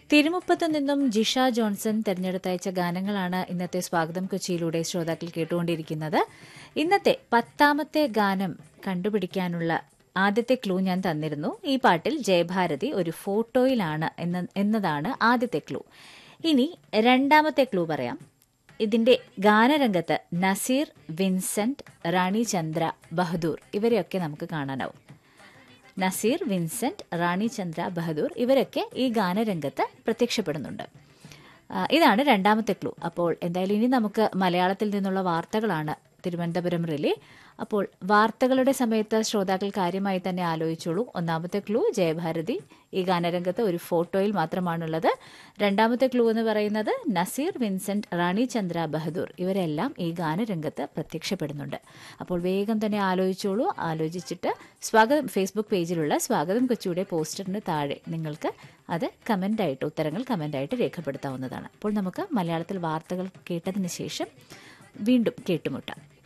തിരുമുപ്പത്തു നിന്നും ജിഷ ജോൺസൺ തെരഞ്ഞെടുത്തയച്ച ഗാനങ്ങളാണ് ഇന്നത്തെ സ്വാഗതം കൊച്ചിയിലൂടെ ശ്രോതാക്കൾ കേട്ടുകൊണ്ടിരിക്കുന്നത് ഇന്നത്തെ പത്താമത്തെ ഗാനം കണ്ടുപിടിക്കാനുള്ള ആദ്യത്തെ ക്ലൂ ഞാൻ തന്നിരുന്നു ഈ പാട്ടിൽ ജയഭാരതി ഒരു ഫോട്ടോയിലാണ് എന്ന എന്നതാണ് ആദ്യത്തെ ക്ലൂ ഇനി രണ്ടാമത്തെ ക്ലൂ പറയാം ഇതിന്റെ ഗാനരംഗത്ത് നസീർ വിൻസെന്റ് റാണി ചന്ദ്ര ബഹദൂർ ഇവരെയൊക്കെ നമുക്ക് കാണാനാവും നസീർ വിൻസെന്റ് റാണി ചന്ദ്ര ബഹദൂർ ഇവരൊക്കെ ഈ ഗാനരംഗത്ത് പ്രത്യക്ഷപ്പെടുന്നുണ്ട് ആ, ഇതാണ് രണ്ടാമത്തെ ക്ലൂ അപ്പോൾ എന്തായാലും ഇനി നമുക്ക് മലയാളത്തിൽ നിന്നുള്ള വാർത്തകളാണ് തിരുവനന്തപുരം റിലേ അപ്പോൾ വാർത്തകളുടെ സമയത്ത് ശ്രോതാക്കൾ കാര്യമായി തന്നെ ആലോചിച്ചോളൂ ഒന്നാമത്തെ ക്ലൂ ജയഭാരതി ഈ ഗാനരംഗത്ത് ഒരു ഫോട്ടോയിൽ മാത്രമാണുള്ളത് രണ്ടാമത്തെ ക്ലൂ എന്ന് പറയുന്നത് നസീർ വിൻസെന്റ് റാണി ചന്ദ്ര ബഹദൂർ ഇവരെല്ലാം ഈ ഗാനരംഗത്ത് പ്രത്യക്ഷപ്പെടുന്നുണ്ട് അപ്പോൾ വേഗം തന്നെ ആലോചിച്ചോളൂ ആലോചിച്ചിട്ട് സ്വാഗതം ഫേസ്ബുക്ക് പേജിലുള്ള സ്വാഗതം കൊച്ചിയുടെ പോസ്റ്ററിന് താഴെ നിങ്ങൾക്ക് അത് കമൻ്റായിട്ട് ഉത്തരങ്ങൾ കമൻ്റായിട്ട് രേഖപ്പെടുത്താവുന്നതാണ് അപ്പോൾ നമുക്ക് മലയാളത്തിൽ വാർത്തകൾ കേട്ടതിന് ശേഷം വീണ്ടും കേട്ടുമുട്ടാം